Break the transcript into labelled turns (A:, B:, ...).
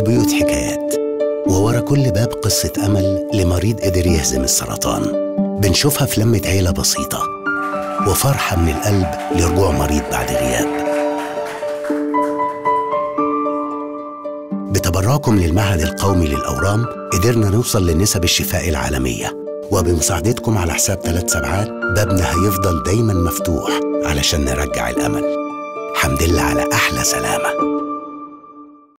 A: البيوت حكايات وورا كل باب قصة أمل لمريض قدر يهزم السرطان بنشوفها في لمة عيلة بسيطة وفرحة من القلب لرجوع مريض بعد غياب بتبرعكم للمعهد القومي للأورام قدرنا نوصل لنسب الشفاء العالمية وبمساعدتكم على حساب ثلاث سبعات بابنا هيفضل دايما مفتوح علشان نرجع الأمل حمد لله على أحلى سلامة